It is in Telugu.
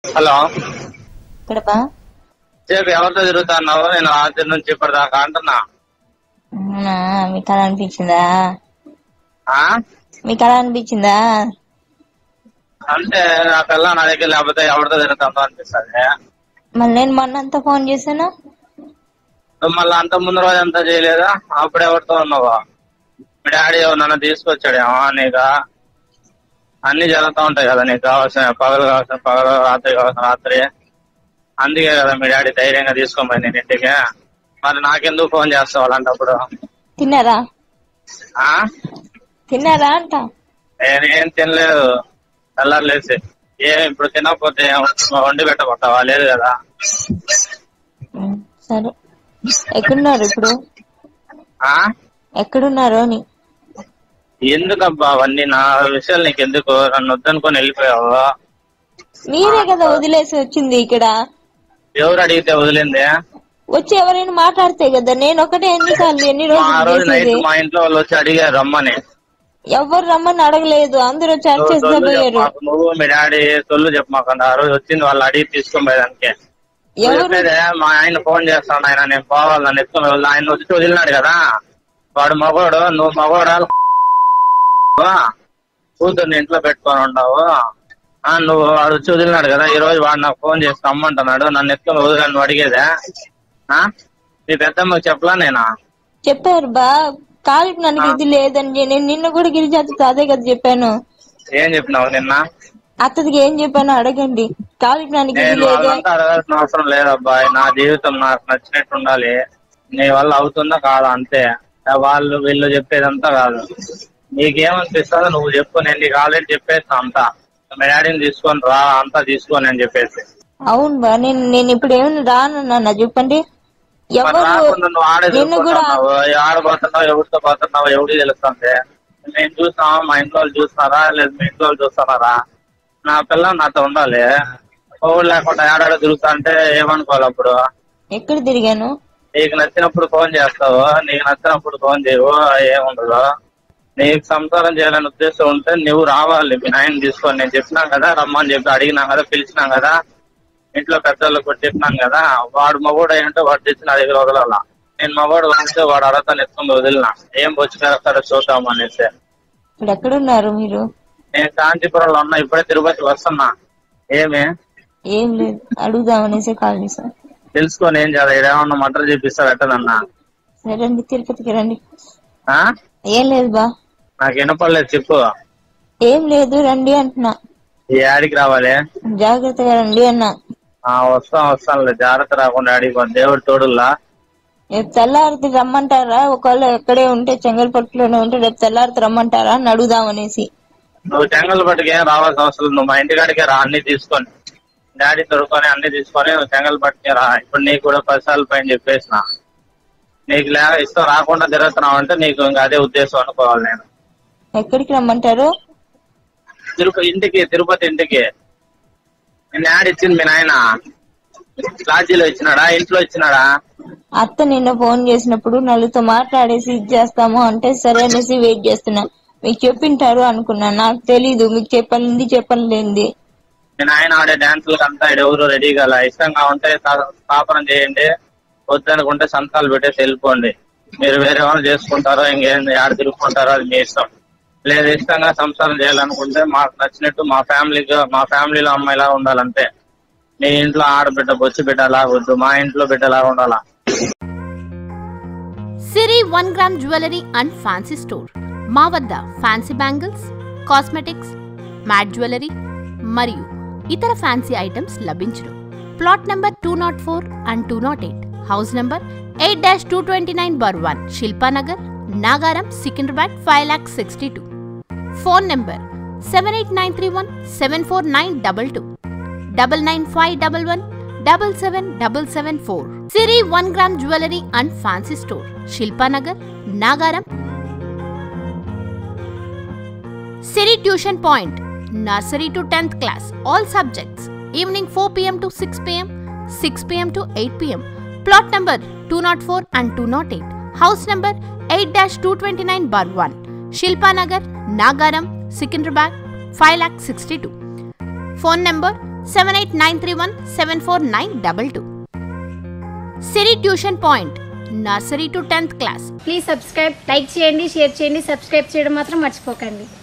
హలో ఇక్కడపా చెప్పు ఎవరితో తిరుగుతున్నావు నేను రాత్రి నుంచి ఇప్పటిదాకా అంటున్నా అవునా మీకు అలా అనిపించిందా ఆ? మీకు అలా అనిపించిందా అంటే నా పిల్ల నా దగ్గర లేకపోతే ఎవరితో తిరుగుతుందో అనిపిస్తుంది మళ్ళీ నేను మొన్నంతా ఫోన్ చేశాను నువ్వు మళ్ళీ అంత ముందు రోజు అంతా చేయలేదా అప్పుడు ఎవరితో ఉన్నావా మీ డాడీ నన్ను తీసుకొచ్చాడేమో నీకు అన్ని జరుగుతూ ఉంటాయి కదా నీకు కావాల్సిన పగలు కావాల్సిన పగలు రాత్రి కావాల్సిన రాత్రి అందుకే కదా మీ డాడీ ధైర్యంగా తీసుకోమని నేను ఇంటికి మరి నాకెందుకు ఫోన్ చేస్తావు అలాంటప్పుడు తిన్నారా ఆ తిన్నారా అంట నేనేం తినలేదు తెల్లారులేసి ఏం ఇప్పుడు తినకపోతే ఏం వండి పెట్టబోతావా లేదు కదా ఉమ్, సరే ఎక్కడున్నారు ఇప్పుడు ఆ ఎక్కడున్నారు అని ఎందుకబ్బా అవన్నీ నా విషయాలు నీకు ఎందుకు నన్ను వద్దనుకొని వెళ్ళిపోయావు మీరే కదా వదిలేసి వచ్చింది ఇక్కడ ఎవరు అడిగితే వదిలింది వచ్చి ఎవరైనా మాట్లాడితే కదా నేను ఒకటే ఎన్నిసార్లు ఎన్ని ఆ రోజులు రోజు నైట్ చేసేది మా ఇంట్లో వాళ్ళు వచ్చి అడిగారు రమ్మని ఎవరు రమ్మని అడగలేదు అందరూ వచ్చి నువ్వు అరిచేసి సొల్లు పోయారు చెప్పమాకు. నువ్వు మీ డాడీ సొల్లు చెప్పమాకండి ఆ రోజు వచ్చింది వాళ్ళు అడిగి తీసుకొని పోయేదానికి నువ్వు ఎవరు చెప్పేదే మా ఆయన ఫోన్ చేస్తాను ఆయన నేను పోవాలి నన్ను ఎత్తుకొని వెళ్ళాలి. ఆయన వచ్చి వదిలినాడు కదా వాడు మగోడు నువ్వు మగోడా కూతుర్ని ఇంట్లో పెట్టుకొని ఉండవు ఆ, నువ్వు వాడు వచ్చి వదిలినాడు కదా ఈ రోజు వాడు నాకు ఫోన్ చేసి రమ్మంటున్నాడు నన్ను ఎత్తుకొని వదిలి నువ్వు అడిగేదా ఆ? నీ పెద్దమ్మకి చెప్పలా నేనా చెప్పారు బా కాలికి నన్ను ఇది లేదని నేను నిన్న కూడా గిరిజాతతో అదే కదా చెప్పాను ఏం చెప్పినావు నిన్న అత్తదికి ఏం చెప్పాను అడగండి కాలికి నన్ను ఇది నేను లేదు వాళ్ళంతా అడగాల్సిన అవసరం లేదబ్బాయి నా జీవితం నాకు నచ్చినట్టు ఉండాలి నీ వల్ల అవుతుందా కాదా అంతే వాళ్ళు వీళ్ళు చెప్పేదంతా కాదు నీకేమనిపిస్తుందో నువ్వు చెప్పు నేను నీకు ఆల్రెడీ చెప్పేస్తా అంతా మీ డాడీని తీసుకొని రా అంతా తీసుకొని అని చెప్పేసి అవును బా నేను నేను ఇప్పుడు ఏమైనా రానన్నా చెప్పండి మరి ఎవరు రాకుండా నువ్వు ఆడే నిన్ను కూడా తిరుగుతున్నావు ఆడబోతున్నావు ఎవరితో పోతున్నావు ఎవరికి తెలుస్తుంది మేము చూసాం మా ఇంట్లో వాళ్ళు చూస్తున్నారా లేదు మీ ఇంట్లో వాళ్ళు చూస్తున్నారా నా పిల్ల నాతో ఉండాలి ఎవరు లేకుండా ఆడాడ తిరుగుతా అంటే ఏమనుకోవాలి అప్పుడు ఎక్కడ తిరిగాను నీకు నచ్చినప్పుడు ఫోన్ చేస్తావు నీకు నచ్చినప్పుడు ఫోన్ చేయవు ఏముండదు నీకు సంసారం చేయాలని ఉద్దేశం ఉంటే నువ్వు రావాలి మీ నాయన తీసుకొని నేను చెప్పినాం కదా రమ్మని చెప్పి అడిగినాం కదా పిలిచినాం కదా ఇంట్లో పెద్దోళ్ళకి కూడా చెప్పినాం కదా వాడు మగోడు అయ్యంటే వాడు తెచ్చి నా దగ్గర వదలాల నేను మగోడు వదిలితే వాడు అడతాను ఎత్తుకొని వదిలిన ఏం వచ్చి కరెక్ట్ చూద్దాం అనేసి ఇప్పుడు ఎక్కడున్నారు మీరు నేను కాంచీపురంలో ఉన్నా ఇప్పుడే తిరుపతి వస్తున్నా ఏమి ఏం లేదు అడుగుదామనేసి కాల్ చేశాను తెలుసుకొని ఏం చేయాలి ఏమన్నా మటర్ చేపిస్తావు ఎట్టదన్నా సరే రండి తిరుపతికి రండి ఆ? ఏం లేదు బా నాకు వినపడలేదు చెప్పు ఏం లేదు రండి అంటున్నా ఈ ఆడికి రావాలి జాగ్రత్తగా రండి అన్నా ఆ వస్తాం వస్తానులే జాగ్రత్త రాకుండా ఆడికి దేవుడు తోడుల్లా రేపు తెల్లారితే రమ్మంటారా ఒకవేళ ఎక్కడే ఉంటే చెంగల్పట్టులోనే ఉంటే రేపు తెల్లారితే రమ్మంటారా అని అడుగుదామనేసి నువ్వు చెంగల్ పట్టుకి ఏం రావాల్సిన అవసరం లేదు. నువ్వు మా ఇంటికాడికే రా అన్ని తీసుకొని డాడీ దొరుకుని అన్ని తీసుకొని నువ్వు చెంగల్ పట్టుకే రా ఇప్పుడు నీకు కూడా పది సార్లు పైన చెప్పేసిన నీకు లే ఇష్టం రాకుండా తిరుగుతున్నావు అంటే నీకు ఇంకా అదే ఉద్దేశం అనుకోవాలి నేను ఎక్కడికి రమ్మంటారు తిరుపతి ఇంటికి తిరుపతి ఇంటికి నేను యాడ్ ఇచ్చింది మీ నాయన లాడ్జీలో ఇచ్చినాడా ఇంట్లో ఇచ్చినాడా అత్త నిన్న ఫోన్ చేసినప్పుడు నలుగుతో మాట్లాడేసి ఇది చేస్తాము అంటే సరే అనేసి వెయిట్ చేస్తున్నా మీకు చెప్పింటారు అనుకున్నా నాకు తెలీదు మీకు చెప్పాలింది చెప్పలేంది మీ నాయన ఆడే డాన్సులకు అంతా ఈడ ఎవరు రెడీగా లా. ఇష్టంగా ఉంటే స్థా- స్థాపన చేయండి వద్దనుకుంటే సంతాలు పెట్టేసి వెళ్ళిపోండి మీరు వేరే వాళ్ళు చేసుకుంటారో ఇంకేం ఆడ తిరుగుకుంటారో అది మీ ఇష్టం లేదు ఇష్టంగా సంసారం చేయాలనుకుంటే మాకు నచ్చినట్టు మా ఫ్యామిలీగా మా ఫ్యామిలీలో అమ్మాయిలా ఉండాలంతే మీ ఇంట్లో ఆడబిడ్డ బొచ్చి బిడ్డలా వద్దు మా ఇంట్లో బిడ్డలా ఉండాలా Siri one gram jewellery and fancy store మా వద్ద fancy bangles cosmetics matte jewellery మరియు ఇతర ఫ్యాన్సీ ఐటమ్స్ లభించును plot number two naught four and two naught eight house number eight dash two twenty nine bar one Shilpanagar Nagaram Secunderabad five lakh sixty two phone number seven eight nine three one seven four nine double two double nine five double one double seven double seven four Siri one gram jewellery and fancy store Shilpanagar Nagaram Siri tuition point nursery to tenth class all subjects evening four PM to six PM six PM to eight PM plot number two naught four and two naught eight house number eight dash two twenty nine bar one Shilpanagar Nagaram Secunderabad five lakh sixty two phone number seven eight nine three one seven four nine double two Siri tuition point nursery to tenth class please subscribe like చేయండి షేర్ చేయండి సబ్స్క్రైబ్ చేయడం మాత్రం మర్చిపోకండి